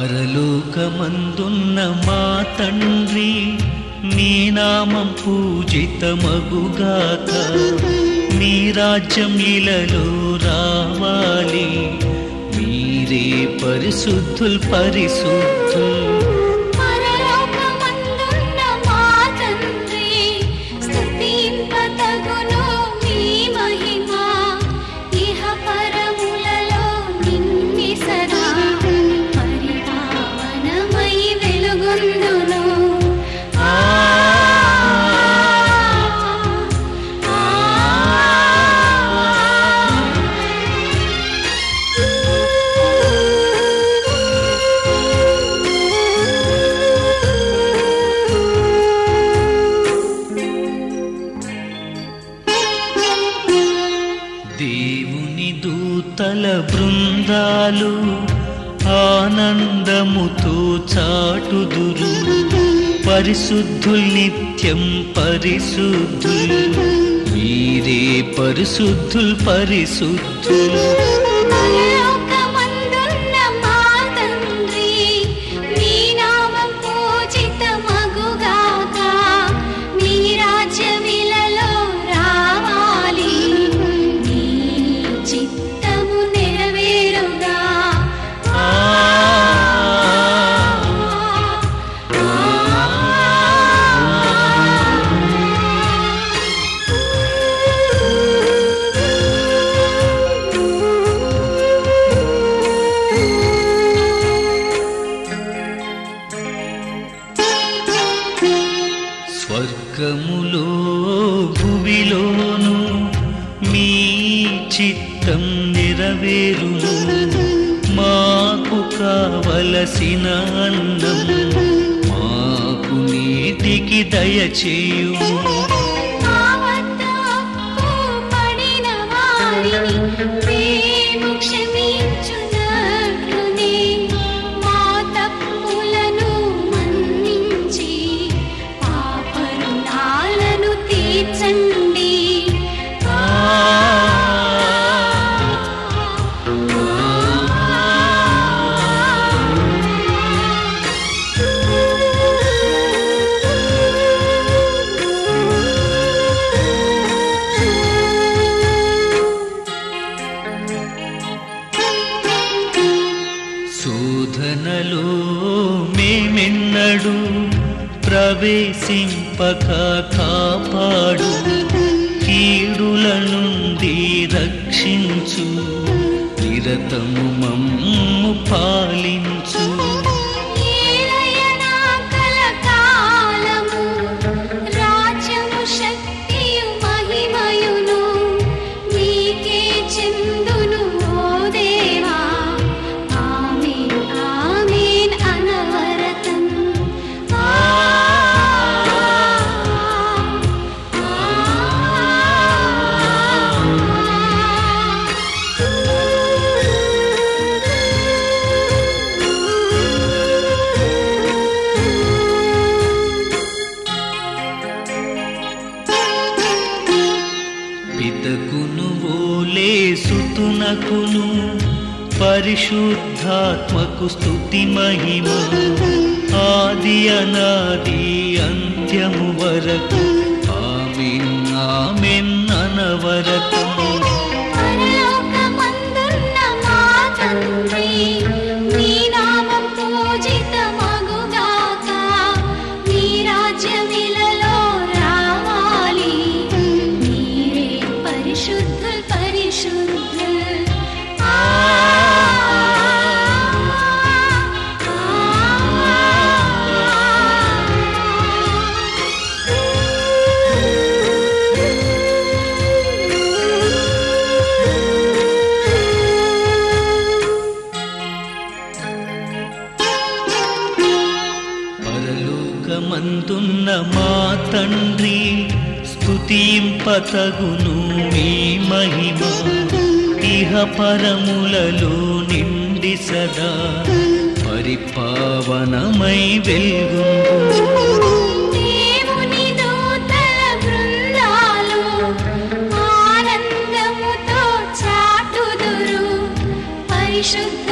పరలోకమందున్న మా తండ్రి నీ నామం పూజితమగుగాక నీ రాజ్యం ఇలలో రావాలి మీరే పరిశుద్ధుల్ పరిశుద్ధుల్ పరలోకమందున్న మా తండ్రి స్తుతింపతగును మీ మహిమ ఇహ పరములలో నిన్ని సదా పరిపావనమై వెలుగొందును ఆ దేవుని దూతల బృందాలు ఆనందముతో చాటుదురు పరిశుద్ధుల్ నిత్యం పరిశుద్ధుల్ మీరే పరిశుద్ధుల్ పరిశుద్ధుల్ పరలోకమందున్న మా తండ్రి నీ నామం పూజితమగుగాక నీ రాజ్యమిలలో రావాలి నీ చిత్తము నెరవేరుగా ఆ స్వర్గములో భువిలోను మీ చిత్తం నెరవేరును మాకు కావలసిన అన్నం మాకు నీటికి దయచేయుము ఆవత్తపు పడిన వారిని మేము క్షమించునట్లునే మా తప్పులను మన్నించి పాపరుణాలను తీర్చండి ఆ శోధనలో మేమెన్నడు ప్రవేశింపక కాపాడు కీడుల నుండి రక్షించు నిరతము మమ్ము పాలించు ఏలయనా కలకాలము రాజ్యము శక్తియు మహిమయును నీకే చెందును ఓ దేవా ఆమేన్ ఆమేన్ అనవరతం ఆ పితకును ఓలే సుతునకును పరిశుద్ధాత్మకు స్తుతి మహిమ ఆది అనాది అంత్యము వరకు ఆమెన్ ఆమెన్ అనవరతం పరలోకమందున్న మా తండ్రి నీ నామం పూజితమగుగాక నీ రాజ్యమిలలో రావాలి నీరే పరిశుద్ధుల్ పరిశుద్ధుల్ ఆ పరలోకమందున్న మా తండ్రి స్తుతింపతగును మీ మహిమ ఇహ పరములలో నిండి సదా పరిపావనమై వెల్గు దేవుని దూతల బృందాలు ఆనందముతో చాటుదురు పరిశుద్ధ